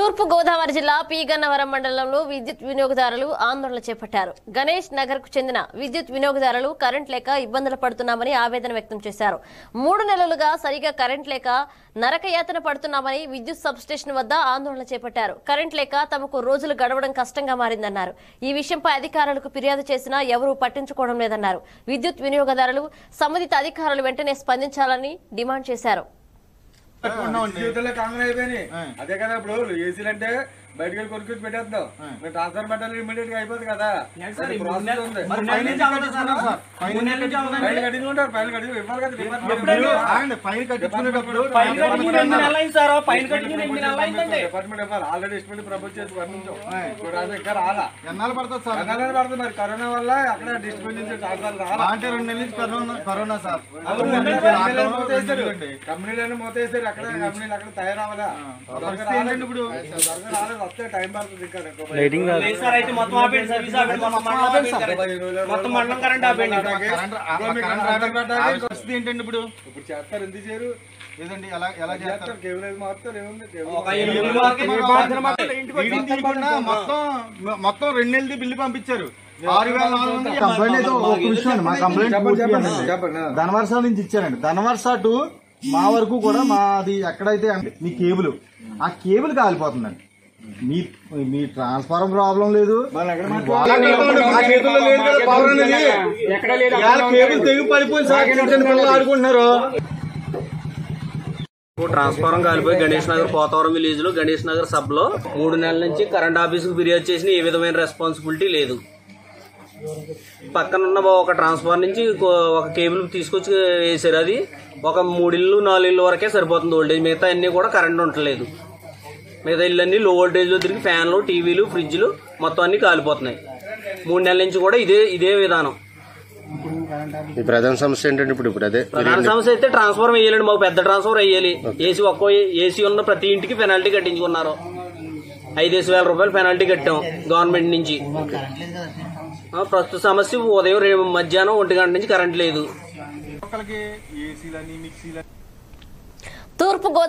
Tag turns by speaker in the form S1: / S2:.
S1: తూర్పు గోదావరి జిల్లా పి గన్నవరం మండలంలో విద్యుత్ వినియోగదారులు ఆందోళన చేపట్టారు గణేష్ నగర్ కు చెందిన విద్యుత్ వినియోగదారులు కరెంట్ లేక ఇబ్బందులు పడుతున్నామని ఆవేదన వ్యక్తం చేశారు మూడు నెలలుగా సరిగా కరెంట్ లేక నరకయాతన పడుతున్నామని విద్యుత్ సబ్స్టేషన్ వద్ద ఆందోళన చేపట్టారు కరెంట్ లేక తమకు రోజులు గడవడం కష్టంగా మారిందన్నారు ఈ విషయంపై అధికారులకు ఫిర్యాదు చేసినా ఎవరూ పట్టించుకోవడం లేదన్నారు విద్యుత్ వినియోగదారులు సంబంధిత అధికారులు వెంటనే స్పందించాలని డిమాండ్ చేశారు
S2: జీవితంలో కామన్ అయిపోయినాయి అదే కదా ఇప్పుడు ఏసీలు అంటే బయటకు వెళ్ళి కొనుక్కొచ్చి పెట్టేద్దాం మేము ట్రాన్స్ఫర్ పెట్టాలి ఇమీడియట్ గా అయిపోతుంది కదా అది ప్రాసెస్ ఉంది ఫైల్ కట్టించుకుంటారు ఫైల్ కట్టి ఇవ్వాలి కదా డిపార్ట్మెంట్
S3: ఫైన్ కట్టించుకునేటప్పుడు
S2: డిపార్ట్మెంట్ ఇవ్వాలి ఆల్రెడీ ఎస్టిమేట్ ప్రపోజ్ చేసి పంపించాం ఇప్పుడు అది ఇంకా రాలా
S3: ఎన్నాళ్ళు పడుతుంది సార్
S2: కన్నాలని పడుతుంది మరి కరోనా వల్ల అక్కడ డిస్ట్రిబ్యూట్ నుంచి ట్రాన్స్ఫర్ రాలా
S3: అంటే రెండు నెలల నుంచి కరోనా కరోనా సార్
S2: కంపెనీలను మూతేస్తారు కంపెనీలను మూతేస్తారు అక్కడ కంపెనీలు అక్కడ తయారవ్వాలా త్వరగా రాలేదు ఇప్పుడు త్వరగా రాలేదు వస్తే టైం పడుతుంది ఇంకా ఎక్కువ.
S4: లేదు సార్ అయితే మొత్తం ఆపేయండి సర్వీస్ ఆపేయండి మొత్తం మండలం ఆపేయండి సార్.
S2: పదిహేను రోజుల
S4: మొత్తం మండలం కరెంట్ ఆపేయండి
S3: కరెంట్ ఆ- ఆ
S2: ఇప్పుడు మీకు
S3: కరెంట్
S2: ట్రాన్స్ఫర్ పెట్టాలి.
S3: ఆ పరిస్థితి ఏంటండి ఇప్పుడు
S2: ఇప్పుడు చేస్తారు ఎందుకు చేయరు
S3: లేదండి ఎలా ఎలా చేస్తారు
S2: చేస్తారు కేబుల్ అయితే మారుతారు ఏముంది కేబుల్
S4: ఒక ఎనిమిది రోజుల వరకు
S3: మరి
S4: బాధ్యత
S3: బాధ్యత మీటింగ్ తీయకుండా మొత్తం మొత్తం రెండు నెలది బిల్లు పంపించారు ఆరు వేల నాలుగు వందలు కంప్లైంట్ అయితే ఒక విషయం అండి మా కంప్లైంట్ పూర్తి చేయండి.
S2: చెప్పండి.
S3: ధనవర్ష నుంచి ఇచ్చారండి ధనవర్ష టు మా వరకు కూడా మాది ఎక్కడైతే మీ కేబుల్ ఆ కేబుల్ కాలిపోతుందండి మీ మీ ట్రాన్స్ఫారం ప్రాబ్లం లేదు మా చేతుల్లో లేదు కదా పవర్ అనేది. ఇవాళ కేబుల్ తెగి పడిపోయింది సార్ చిన్న చిన్న పిల్లలు ఆడుకుంటున్నారు
S4: ట్రాన్స్ఫారం కాలిపోయి గణేష్ నగర్ పోతవరం విలేజ్ లో గణేష్ నగర్ సబ్ లో మూడు నెలల నుంచి కరెంట్ ఆఫీస్ కు ఫిర్యాదు చేసిన ఏ విధమైన రెస్పాన్సిబిలిటీ లేదు పక్కన ఉన్న ఒక ట్రాన్స్ఫార్ నుంచి ఇంకో- ఒక కేబుల్ తీసుకొచ్చి వేసారు అది ఒక మూడిల్లు నాలుగిల్లు వరకే సరిపోతుంది ఓల్టేజ్ మిగతా అన్ని కూడా కరెంట్ ఉండట్లేదు మిగతా ఇల్లు అన్ని లో వోల్టేజ్ లో తిరిగి ఫ్యాన్లు టీవీలు ఫ్రిడ్జ్లు మొత్తం అన్ని కాలిపోతున్నాయి మూడు నెలల నుంచి కూడా ఇదే ఇదే విధానం
S5: ఈ ప్రధాన సమస్య ఏంటంటే ఇప్పుడు ఇప్పుడు అదే
S4: ప్రధాన సమస్య అయితే ట్రాన్స్ఫర్ వేయాలండి మాకు పెద్ద ట్రాన్స్ఫర్ వేయాలి ఏసీ ఒక్కో ఏసీ ఉన్న ప్రతి ఇంటికి పెనాల్టీ కట్టించుకున్నారు ఐదేసి వేల రూపాయలు పెనాల్టీ కట్టాం గవర్నమెంట్ నుంచి ఆ, ప్రస్తుత సమస్య ఉదయం రేపు మధ్యాహ్నం ఒంటి గంట నుంచి కరెంట్ లేదు
S3: ఒక్కరికి ఏసీలని మిక్సీలని
S1: తూర్పు